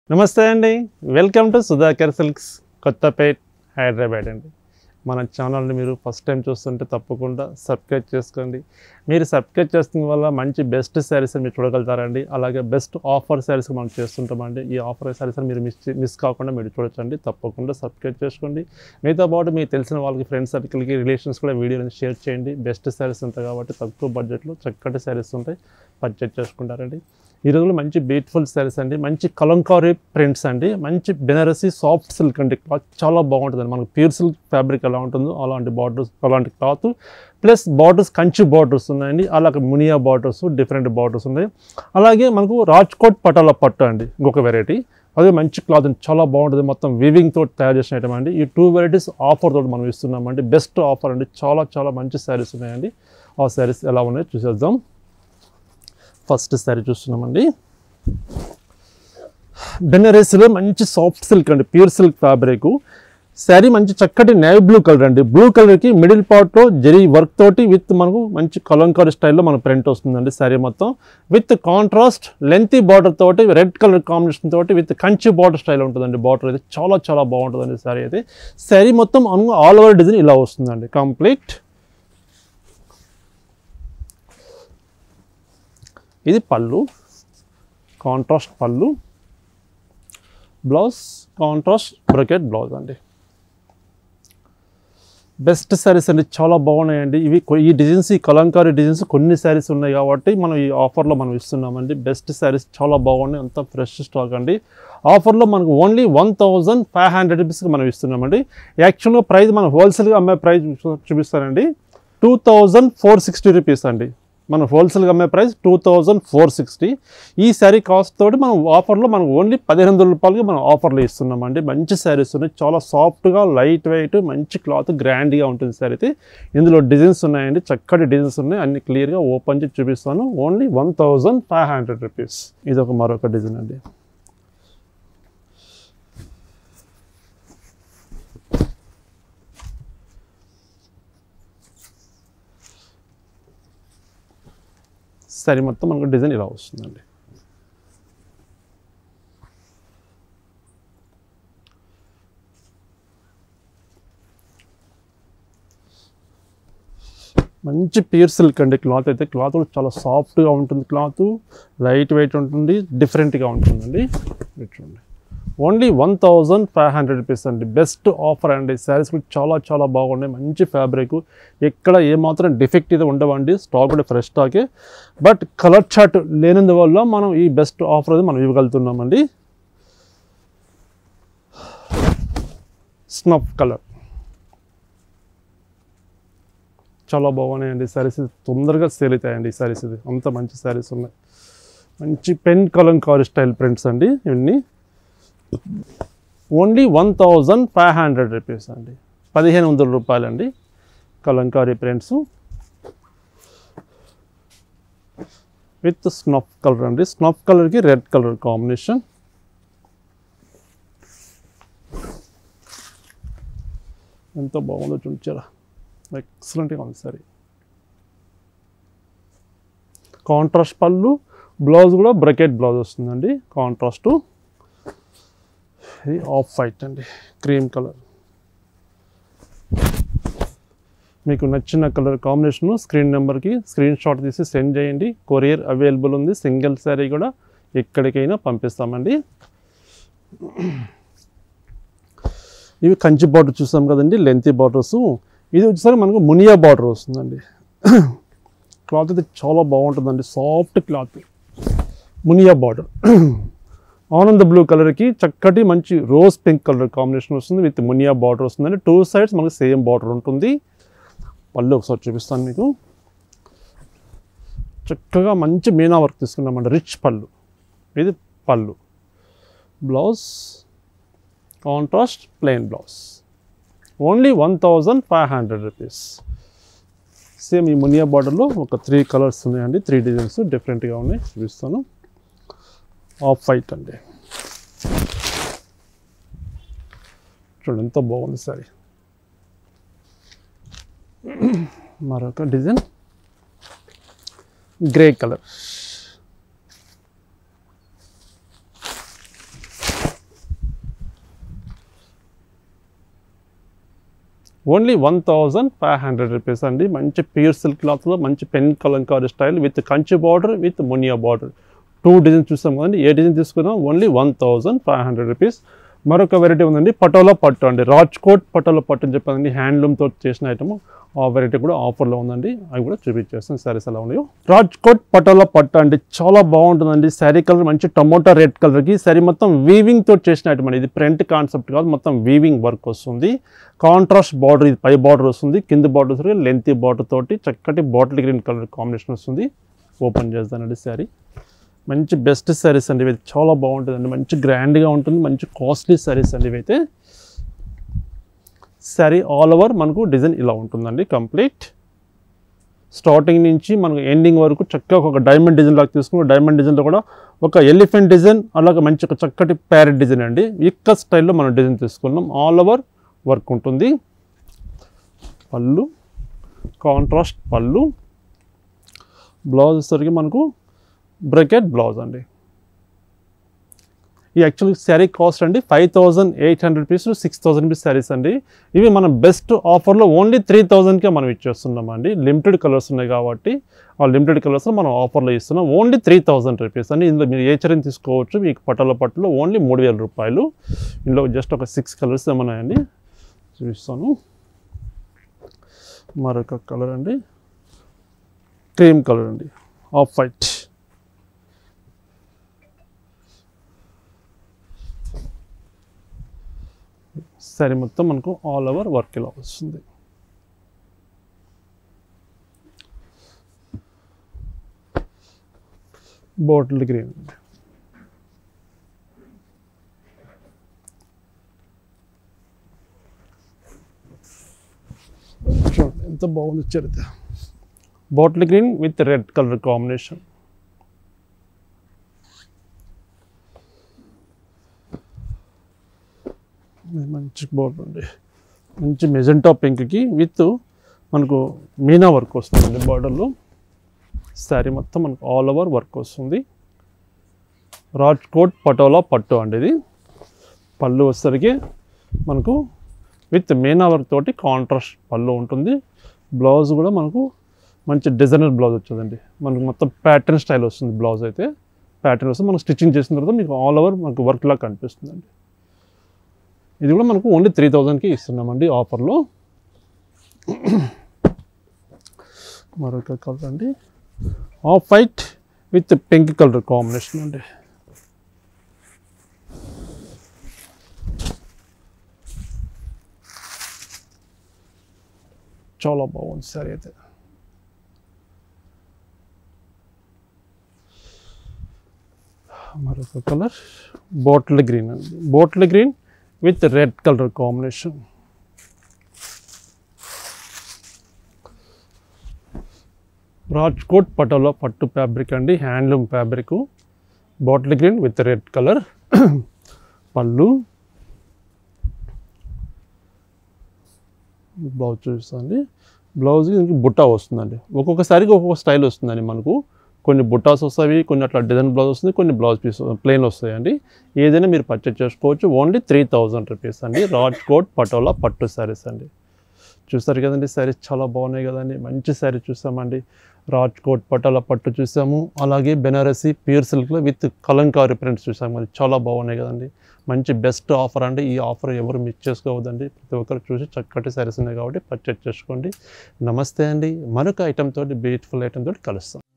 నమస్తే అండి welcome to Sudhakar silks Kothapet Hyderabad అండి మన ఛానల్ని మీరు ఫస్ట్ టైం చూస్తుంటే తప్పకుండా సబ్స్క్రైబ్ చేసుకోండి మీరు సబ్స్క్రైబ్ చేస్తున్న వల్ల మంచి బెస్ట్ శారీస్ మీరు చూడగలుగుతారండి అలాగే బెస్ట్ ఆఫర్ శారీస్ మనం చేస్తుంటామండి ఈ ఆఫర్ శారీస్ మీరు మిస్ మిస్ కాకుండా మీరు చూడొచ్చండి తప్పకుండా సబ్స్క్రైబ్ చేసుకోండి మీతో పాటు మీకు తెలిసిన వాళ్ళకి ఫ్రెండ్స్ సర్కిల్కి రిలేషన్స్ కూడా వీడియోని షేర్ చేయండి బెస్ట్ శారీస్ ఉంటాయి కాబట్టి తక్కువ బడ్జెట్లో చక్కటి శారీస్ ఉంటాయి పర్చేజ్ చేసుకుంటారండి ఈ రోజుల్లో మంచి బ్యూటిఫుల్ శారీస్ అండి మంచి కలంకారీ ప్రింట్స్ అండి మంచి బెనారసీ సాఫ్ట్ సిల్క్ అండి క్లాత్ చాలా బాగుంటుందండి మనకు ప్యూర్ సిల్క్ ఫ్యాబ్రిక్ ఎలా ఉంటుందో అలాంటి బార్డర్స్ అలాంటి cloth plus borders Kanchi borders ఉన్నాయండి అలాగే మునియా బార్డర్స్ డిఫరెంట్ బార్డర్స్ ఉన్నాయి అలాగే మనకు రాజ్కోట్ పటాల పట్టు అండి ఇంకొక వెరైటీ అదే మంచి క్లాత్ అండి చాలా బాగుంటుంది మొత్తం వీవింగ్ తోటి తయారు చేసిన ఐటమ్ అండి ఈ టూ వెరైటీస్ ఆఫర్ తోటి మనం ఇస్తున్నామండి బెస్ట్ ఆఫర్ అండి చాలా చాలా మంచి శారీస్ ఉన్నాయండి ఆ శారీస్ ఎలా ఉన్నాయో చూసేద్దాం ఫస్ట్ శారీ చూస్తున్నామండి బెనరస్లో మంచి సాఫ్ట్ సిల్క్ అండి ప్యూర్ సిల్క్ ఫ్యాబ్రిక్ శారీ మంచి చక్కటి నేవీ బ్లూ కలర్ అండి బ్లూ కలర్కి మిడిల్ పార్ట్లో జరీ వర్క్ తోటి విత్ మనకు మంచి కలంకారీ స్టైల్లో మన ప్రింట్ వస్తుందండి శారీ మొత్తం విత్ కాంట్రాస్ట్ లెంతీ బార్డర్ తోటి రెడ్ కలర్ కాంబినేషన్ తోటి విత్ కంచి బార్డర్ స్టైల్ ఉంటుందండి బార్డర్ అయితే చాలా చాలా బాగుంటుందండి శారీ అయితే శారీ మొత్తం ఆల్ ఓవర్ డిజైన్ ఇలా వస్తుందండి కంప్లీట్ ఇది పళ్ళు కాంట్రాస్ట్ పళ్ళు బ్లౌజ్ కాంట్రాస్ట్ బ్రకెట్ బ్లౌజ్ అండి బెస్ట్ శారీస్ అండి చాలా బాగున్నాయండి ఇవి కొ- ఈ డిజైన్స్ ఈ కలంకారీ డిజైన్స్ కొన్ని శారీస్ ఉన్నాయి కాబట్టి మనం ఈ ఆఫర్లో మనం ఇస్తున్నామండి బెస్ట్ శారీస్ చాలా బాగున్నాయి అంత ఫ్రెష్ స్టాక్ అండి ఆఫర్లో మనకు only one thousand five hundred రూపీస్కి మనం ఇస్తున్నామండి యాక్చువల్గా ప్రైస్ మనం హోల్సేల్గా అమ్మే ప్రైస్ చూపిస్తానండి two thousand four sixty rupees అండి మనం హోల్సేల్గా అమ్మే price two thousand four sixty ఈ శారీ కాస్ట్ తోటి మనం ఆఫర్లో మనం ఓన్లీ పదిహేను వందల రూపాయలకి మనం ఆఫర్లో ఇస్తున్నామండి మంచి శారీస్ ఉన్నాయి చాలా సాఫ్ట్గా లైట్ వెయిట్ మంచి క్లాత్ గ్రాండ్గా ఉంటుంది శారీ అయితే ఇందులో డిజైన్స్ ఉన్నాయండి చక్కటి డిజైన్స్ ఉన్నాయి అన్ని క్లియర్గా ఓపెన్ చేసి చూపిస్తాను only one thousand five hundred rupees ఇది ఒక మరొక డిజైన్ అండి శారీ మొత్తం మనకు డిజైన్ ఇలా వస్తుందండి మంచి ప్యూర్ సిల్క్ అండి క్లాత్ అయితే క్లాత్ కూడా చాలా సాఫ్ట్గా ఉంటుంది క్లాత్ లైట్ వెయిట్ ఉంటుంది డిఫరెంట్గా ఉంటుందండి ఇది చూడండి only one thousand five hundred rupees అండి బెస్ట్ ఆఫర్ అండి శారీస్ కూడా చాలా చాలా బాగున్నాయి మంచి ఫ్యాబ్రిక్ ఎక్కడ ఏమాత్రం డిఫెక్ట్ అయితే ఉండవండి స్టాక్ కూడా ఫ్రెష్ స్టాకే బట్ కలర్ చార్ట్ లేనందువల్ల మనం ఈ బెస్ట్ ఆఫర్ అయితే మనం ఇవ్వగలుగుతున్నామండి స్నఫ్ కలర్ చాలా బాగున్నాయండి శారీస్ తొందరగా సేల్ అవుతాయండి ఈ శారీస్ ఇది అంత మంచి శారీస్ ఉన్నాయి మంచి పెన్ కలంకారీ స్టైల్ ప్రింట్స్ అండి ఇవన్నీ only one thousand five hundred rupees అండి పదిహేను వందల రూపాయలండి Kalamkari prints with snuff colour అండి స్నఫ్ కలర్కి రెడ్ కలర్ కాంబినేషన్ ఎంతో బాగుందో చూచారా ఎక్సలెంట్గా ఉంది సరే కాంట్రాస్ట్ పళ్ళు బ్లౌజ్ కూడా బ్రకెట్ బ్లౌజ్ వస్తుందండి కాంట్రాస్ట్ ఇది ఆఫ్ వైట్ అండి క్రీమ్ కలర్ మీకు నచ్చిన కలర్ కాంబినేషన్ స్క్రీన్ నెంబర్కి స్క్రీన్ షాట్ తీసి సెండ్ చేయండి కొరియర్ అవైలబుల్ ఉంది సింగిల్ శారీ కూడా ఎక్కడికైనా పంపిస్తామండి ఇవి కంచి బార్డర్ చూసాం కదండి లెంతీ బార్డర్స్ ఇది వచ్చేసరికి మనకు మునియా బార్డర్ వస్తుందండి క్లాత్ అయితే చాలా బాగుంటుందండి సాఫ్ట్ క్లాత్ మునియా బార్డర్ ఆనంద బ్లూ కలర్కి చక్కటి మంచి రోజ్ పింక్ కలర్ కాంబినేషన్ వస్తుంది విత్ మునియా బార్డర్ వస్తుందండి టూ సైడ్స్ మనకు సేమ్ బార్డర్ ఉంటుంది పళ్ళు ఒకసారి చూపిస్తాను మీకు చక్కగా మంచి మీనా వర్క్ తీసుకున్నామండి రిచ్ పళ్ళు ఇది పళ్ళు blouse contrast plain blouse only one thousand five hundred rupees same ఈ మునియా బార్డర్లో ఒక త్రీ కలర్స్ ఉన్నాయండి త్రీ డిజైన్స్ డిఫరెంట్గా ఉన్నాయి చూపిస్తాను ఆఫ్ వైట్ అండి చూడండి ఎంత బాగుంది సారీ మరొక design grey colour only one thousand five hundred rupees అండి మంచి ప్యూర్ సిల్క్ క్లాత్లో మంచి pen Kalamkari style with Kanchi border with Muniya border two design చూస్తాం కదండి ఏ డిజైన్ తీసుకున్నా only one thousand five hundred rupees మరొక వెరైటీ ఉందండి పటోలా పట్టు అండి రాజ్కోట్ పటోలా పట్టు అని చెప్పండి హ్యాండ్లూమ్తో చేసిన ఐటమ్ ఆ వెరైటీ కూడా ఆఫర్లో ఉందండి అవి కూడా చూపించేస్తాను శారీస్ ఎలా ఉన్నాయో రాజ్కోట్ పటోలా పట్టు అండి చాలా బాగుంటుందండి శారీ కలర్ మంచి టమోటా రెడ్ కలర్కి శారీ మొత్తం వీవింగ్ తోటి చేసిన ఐటమ్ అండి ఇది ప్రింట్ కాన్సెప్ట్ కాదు మొత్తం వీవింగ్ వర్క్ వస్తుంది కాంట్రాస్ట్ బార్డర్ ఇది పై బార్డర్ వస్తుంది కింద బార్డర్ వస్తుంది లెంతీ బార్డర్ తోటి చక్కటి బాటిల్ గ్రీన్ కలర్ కాంబినేషన్ వస్తుంది ఓపెన్ చేస్తానండి శారీ మంచి బెస్ట్ శారీస్ అండి ఇవి చాలా బాగుంటుందండి మంచి గ్రాండ్గా ఉంటుంది మంచి కాస్ట్లీ శారీస్ అండి ఇవైతే శారీ ఆల్ ఓవర్ మనకు డిజైన్ ఇలా ఉంటుందండి కంప్లీట్ స్టార్టింగ్ నుంచి మనకు ఎండింగ్ వరకు చక్కగా ఒక డైమండ్ డిజైన్ లాగా తీసుకుని డైమండ్ డిజైన్లో కూడా ఒక ఎలిఫెంట్ డిజైన్ అలాగే మంచి ఒక చక్కటి ప్యారెట్ డిజైన్ అండి ఇక్క స్టైల్లో మనం డిజైన్ తీసుకున్నాం ఆల్ ఓవర్ వర్క్ ఉంటుంది పళ్ళు కాంట్రాస్ట్ పళ్ళు బ్లౌజ్ వచ్చేసరికి మనకు బ్రకెట్ బ్లౌజ్ అండి ఈ యాక్చువల్ శారీ కాస్ట్ అండి five thousand eight hundred rupees six thousand rupees saris అండి ఇవి మనం బెస్ట్ ఆఫర్లో ఓన్లీ త్రీ థౌజండ్కే మనం ఇచ్చేస్తున్నాం అండి లిమిటెడ్ కలర్స్ ఉన్నాయి కాబట్టి ఆ లిమిటెడ్ కలర్స్ మనం ఆఫర్లో ఇస్తున్నాం ఓన్లీ త్రీ థౌజండ్ రూపీస్ అండి ఇందులో మీరు ఏ చర్యని తీసుకోవచ్చు మీకు పట్టల పట్టులో ఓన్లీ మూడు వేల రూపాయలు ఇందులో జస్ట్ ఒక సిక్స్ కలర్స్ ఏమన్నాయండి చూపిస్తాను మరొక కలర్ అండి క్రీమ్ కలర్ అండి ఆఫ్ వైట్ సరే మొత్తం మనకు ఆల్ ఓవర్ వర్క్ ఇలా వస్తుంది బాటిల్ గ్రీన్ చూడండి ఎంత బాగుంది చరిత్ర bottle green with red colour combination ఇది మంచి బోర్డర్ అండి మంచి మెజెంటా పింక్కి విత్ మనకు మీనా వర్క్ వస్తుంది బార్డర్లో శారీ మొత్తం మనకు ఆల్ ఓవర్ వర్క్ వస్తుంది రాజ్కోట్ పటోలా పట్టు అండి ఇది పళ్ళు వచ్చేసరికి మనకు విత్ మీనా వర్క్ తోటి కాంట్రాస్ట్ పళ్ళు ఉంటుంది బ్లౌజ్ కూడా మనకు మంచి డిజైనర్ బ్లౌజ్ వచ్చేదండి మనకు మొత్తం ప్యాటర్న్ స్టైల్ వస్తుంది బ్లౌజ్ అయితే ప్యాటర్న్ వస్తుంది మనం స్టిచ్చింగ్ చేసిన తర్వాత మీకు ఆల్ ఓవర్ మనకు వర్క్ లాగా కనిపిస్తుందండి ఇది కూడా మనకు ఓన్లీ త్రీ థౌజండ్కి ఇస్తున్నామండి ఆఫర్లో మరొక కలర్ అండి off white with pink colour combination అండి చాలా బాగుంది సరే అయితే మరొక కలర్ బాటిల్ గ్రీన్ అండి bottle green with red colour combination Rajkot Patola పట్టు ఫ్యాబ్రిక్ అండి handloom fabric bottle green with red colour పళ్ళు బ్లౌజ్ చూపిస్తుంది బ్లౌజ్ బుట్టా వస్తుందండి ఒక్కొక్కసారికి ఒక్కొక్క స్టైల్ వస్తుందండి మనకు కొన్ని బుట్టాస్ వస్తాయి కొన్ని అట్లా డిజైన్ బ్లౌజ్ వస్తుంది కొన్ని బ్లౌజ్ పీస్ ప్లెయిన్ వస్తాయండి ఏదైనా మీరు పర్చేజ్ చేసుకోవచ్చు ఓన్లీ త్రీ థౌజండ్ రూపీస్ అండి రాజ్ కోట్ పటోలా పట్టు శారీస్ అండి చూస్తారు కదండి శారీస్ చాలా బాగున్నాయి కదండి మంచి శారీ చూసామండి రాజ్ కోట్ పటోలా పట్టు చూసాము అలాగే బెనారసి ప్యూర్ సిల్క్లో విత్ కలంకారీ ప్రింట్స్ చూసాము అది చాలా బాగున్నాయి కదండి మంచి బెస్ట్ ఆఫర్ అండి ఈ ఆఫర్ ఎవరు మిస్ చేసుకోవద్దండి ప్రతి ఒక్కరు చూసి చక్కటి శారీస్ ఉన్నాయి కాబట్టి పర్చేజ్ చేసుకోండి నమస్తే అండి మరొక ఐటమ్ తోటి బ్యూటిఫుల్ ఐటమ్ తోటి కలుస్తాం